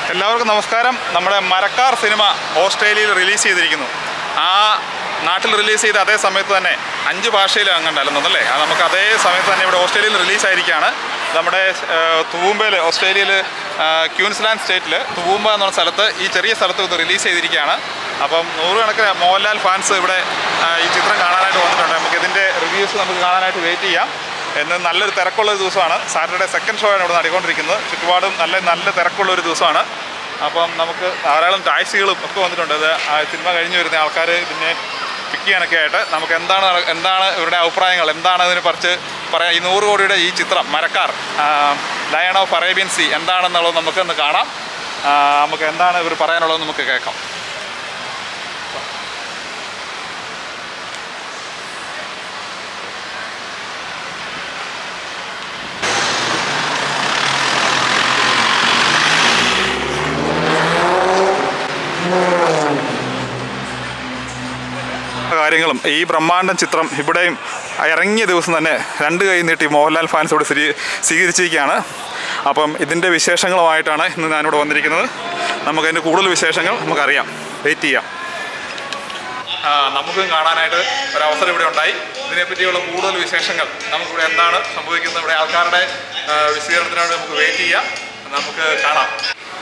എല്ലാവർക്കും നമസ്കാരം നമ്മുടെ മരക്കാർ സിനിമ ഓസ്ട്രേലിയയിൽ റിലീസ് ചെയ്തിരിക്കുന്നു ആ നാട്ടിൽ റിലീസ് ചെയ്ത അതേ സമയത്ത് തന്നെ അഞ്ച് ഭാഷയിൽ അങ്ങണ്ടല്ലെന്നത് അല്ലേ അത് നമുക്ക് അതേ സമയത്ത് തന്നെ ഇവിടെ ഓസ്ട്രേലിയയിൽ റിലീസ് ആയിരിക്കുകയാണ് നമ്മുടെ തുവൂമ്പയിൽ ഓസ്ട്രേലിയയിൽ ക്യൂൻസ്ലാൻഡ് സ്റ്റേറ്റിൽ തുവൂമ്പ എന്ന് പറഞ്ഞ സ്ഥലത്ത് ഈ ചെറിയ സ്ഥലത്ത് ഇത് റിലീസ് ചെയ്തിരിക്കുകയാണ് അപ്പം നൂറുകണക്കിന് മോഹൻലാൽ ഫാൻസ് ഇവിടെ ആ, ഈ ചിത്രം കാണാനായിട്ട് വന്നിട്ടുണ്ട് നമുക്ക് ഇതിൻ്റെ റിവ്യൂസ് നമുക്ക് കാണാനായിട്ട് വെയിറ്റ് ചെയ്യാം എന്ന് നല്ലൊരു തിരക്കുള്ള ഒരു ദിവസമാണ് സാറ്റർഡേ സെക്കൻഡ് ഷോ ആണ് ഇവിടെ നടക്കൊണ്ടിരിക്കുന്നത് ചുറ്റുപാടും നല്ല നല്ല തിരക്കുള്ള ഒരു ദിവസമാണ് അപ്പം നമുക്ക് ധാരാളം ടാക്സികളും ഒക്കെ വന്നിട്ടുണ്ട് അത് ആ സിനിമ കഴിഞ്ഞ് വരുന്ന ആൾക്കാർ ഇതിനെ പിക്ക് ചെയ്യാനൊക്കെ ആയിട്ട് നമുക്ക് എന്താണ് നട- എന്താണ് ഇവരുടെ അഭിപ്രായങ്ങൾ എന്താണ് അതിനെ പറിച്ച് പറയാം ഈ നൂറ് കോടിയുടെ ഈ ചിത്രം Marakkar lion of Arabian sea എന്താണെന്നുള്ളത് നമുക്കൊന്ന് കാണാം ആ, നമുക്ക് എന്താണ് ഇവർ പറയാനുള്ളത് നമുക്ക് കേൾക്കാം കാര്യങ്ങളും ഈ ബ്രഹ്മാണ്ഡം ചിത്രം ഇവിടെയും ഇറങ്ങിയ ദിവസം തന്നെ രണ്ട് കൈ നീട്ടി മോഹൻലാൽ ഫാൻസ് ഇവിടെ സ്വീ- സ്വീകരിച്ചിരിക്കുകയാണ് അപ്പം ഇതിൻ്റെ വിശേഷങ്ങളുമായിട്ടാണ് ഇന്ന് ഞാനിവിടെ വന്നിരിക്കുന്നത് നമുക്കതിൻ്റെ കൂടുതൽ വിശേഷങ്ങൾ നമുക്കറിയാം വെയിറ്റ് ചെയ്യാം ആ, നമുക്കും കാണാനായിട്ട് ഒരു അവസരം ഇവിടെ ഉണ്ടായി ഇതിനെപ്പറ്റിയുള്ള കൂടുതൽ വിശേഷങ്ങൾ നമുക്കിവിടെ എന്താണ് സംഭവിക്കുന്നത് ഇവിടെ ആൾക്കാരുടെ ആ, വിശദീകരണത്തിനായിട്ട് നമുക്ക് വെയിറ്റ് ചെയ്യാം നമുക്ക് കാണാം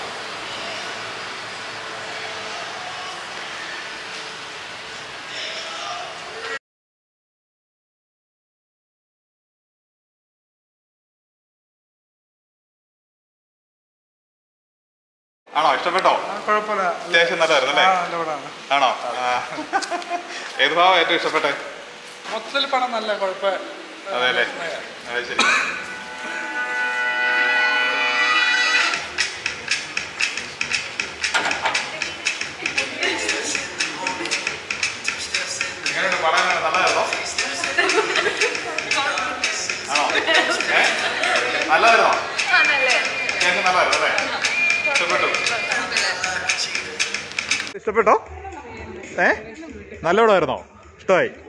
ആണോ ഇഷ്ടപ്പെട്ടോ കുഴപ്പമില്ല അത്യാവശ്യം നല്ലതായിരുന്നു അല്ലേ ആ, നല്ല പടമാണ് ആണോ ആ. ഏത് ഭാവം ഏറ്റവും ഇഷ്ടപ്പെട്ടെ മൊത്തത്തിൽ പടം നല്ല കുഴപ്പ അതെ അല്ലേ അത് ശരി എങ്ങനെയുണ്ട് പടം എങ്ങനെ? നല്ലതായിരുന്നോ ആണോ ഏ? നല്ലതായിരുന്നോ ഞങ്ങൾക്ക് നല്ലതായിരുന്നു അല്ലേ ഇഷ്ടപ്പെട്ടു ഇഷ്ടപ്പെട്ടോ ഏ നല്ല പടമായിരുന്നോ ഇഷ്ടമായി